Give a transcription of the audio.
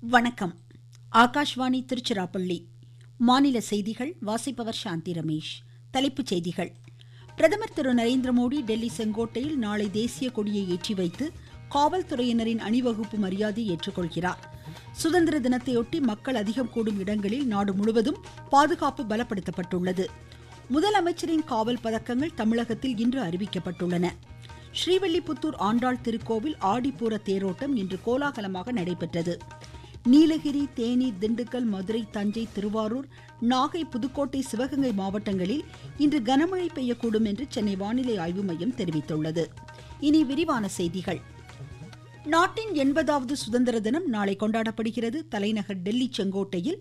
வணக்கம் ஆகாஷ்வாணி திருச்சிராப்பள்ளி மாநில செய்திகள் வாசிப்பவர் சாந்தி ரமேஷ் தலைப்புச் செய்திகள் பிரதமர் திரு நரேந்திர மோடி டெல்லி செங்கோட்டையில் நாளை தேசிய கொடியை ஏற்றி வைத்து காவல்துறையினரின் அணிவகுப்பு மரியாதை ஏற்றுக்கொள்கிறார் சுதந்திர தினத்தையொட்டி மக்கள் அதிகம் கூடும் இடங்களில் நாடு முழுவதும் பாதுகாப்பு பலப்படுத்தப்பட்டுள்ளது முதலமைச்சரின் காவல் பதக்கங்கள் தமிழகத்தில் இன்று அறிவிக்கப்பட்டுள்ளன ஸ்ரீவில்லிபுத்தூர் ஆண்டாள் திருக்கோவில் ஆடிப்பூர தேரோட்டம் இன்று கோலாகலமாக நடைபெற்றது நீலகிரி தேனி திண்டுக்கல் மதுரை தஞ்சை திருவாரூர் நாகை புதுக்கோட்டை சிவகங்கை மாவட்டங்களில் இன்று கனமழை பெய்யக்கூடும் என்று சென்னை வானிலை ஆய்வு மையம் தெரிவித்துள்ளது இனி விரிவான செய்திகள் நாட்டின் எண்பதாவது சுதந்திர தினம் நாளை கொண்டாடப்படுகிறது தலைநகர் டெல்லி செங்கோட்டையில்